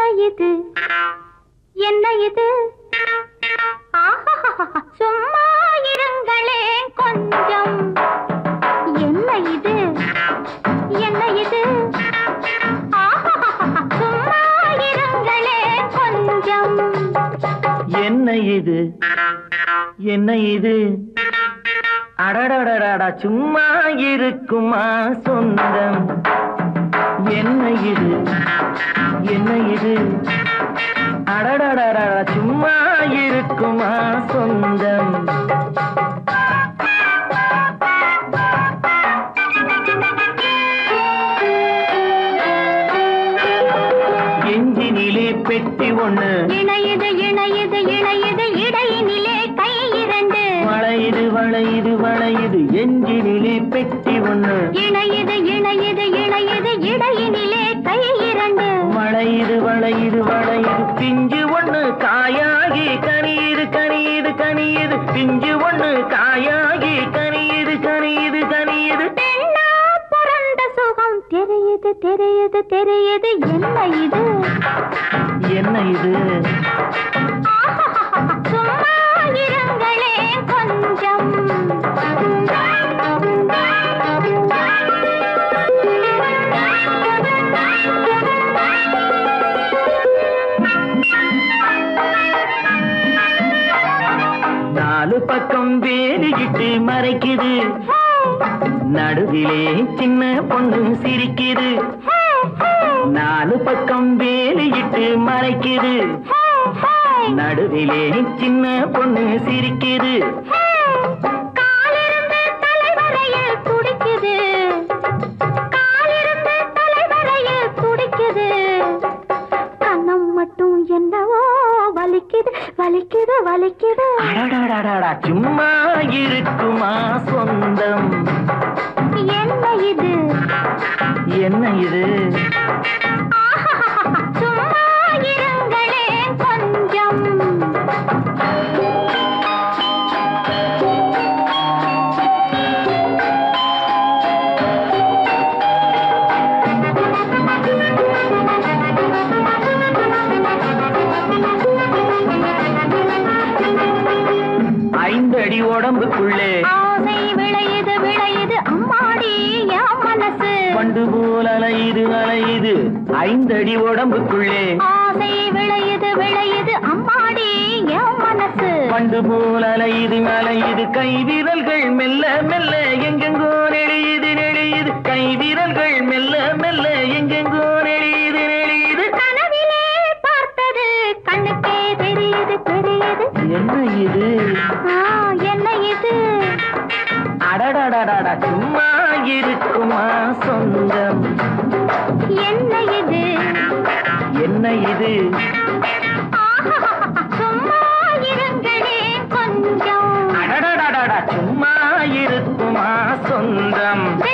இது என்ன இது ஆஹாஹாஹா, சும்மா இருங்களே கொஞ்சம் என்ன இது என்ன இது ஆஹாஹாஹா, சும்மா இருங்களே கொஞ்சம் என்ன இது என்ன இது அடடடடா சும்மா இருக்குமா சொந்தம் என்ன இது என்ன இது அடடடடா சும்மா இருக்குமா சொந்தம் எஞ்சினிலே பெட்டி ஒண்ணு இணையது இணையது இணையது இடையினிலே கை இரண்டு வளையுது வளையுது வளையுது எஞ்சினிலே பெட்டி ஒண்ணு இணையது இணையது இணையது இடையினிலே கை இரண்டு வளையுது வளையுது வளையுது பிஞ்சு ஒண்ணு காயாகி கனியுது கனியுது கனியுது பிஞ்சு ஒண்ணு காயாகி கனியுது கனியுது கனியுது பெண்ணா பிறந்த சுகம் தெரியுது தெரியுது தெரியுது என்ன இது என்ன இது ஆஹாஹாஹா, சும்மா இருங்களே கொஞ்சம் நாலு பக்கம் வேலிக்கிட்டு மறைக்குது நடுவிலே சின்ன பொண்ணு சிரிக்குது நாலு பக்கம் வேலியிட்டு மறைக்குது நடுவிலே சின்ன பொண்ணு சிரிக்குது காலிருந்து தலைவரையில் துடிக்குது காலிருந்து தலைவரையில் துடிக்குது கண்ணம் மட்டும் என்னவோ வலிக்குது வலிக்குது வலிக்குது அடடடடடா, சும்மா இருக்குமா சொந்தம் என்ன இது என்ன இது ஆஹாஹாஹா, சும்மா இருங்களே கொஞ்சம் ஐந்தடி உடம்புக்குள்ளே ஆசை விளையுது விளையுது அம்மாடி என் மனசு பண்டு போல் அலையுது அலையுது ஐந்தடி உடம்புக்குள்ளே ஆசை விளையுது விளையுது அம்மாடி என் மனசு பண்டு போல் அலையுது அலையுது கை விரல்கள் மெல்ல மெல்ல எங்கெங்கோ நெளியுது நெளியுது கை விரல்கள் மெல்ல மெல்ல எங்கெங்கோ நெளியுது நெளியுது கனவிலே பார்த்தது கண்ணுக்கே தெரியுது தெரியுது என்ன இது ஆ, என்ன இது அடடடடடா சும்மா இருக்குமா சொந்தம் என்ன இது என்ன இது ஆஹாஹாஹா, சும்மா இருங்களே கொஞ்சம் அடடடடடா சும்மா இருக்குமா சொந்தம்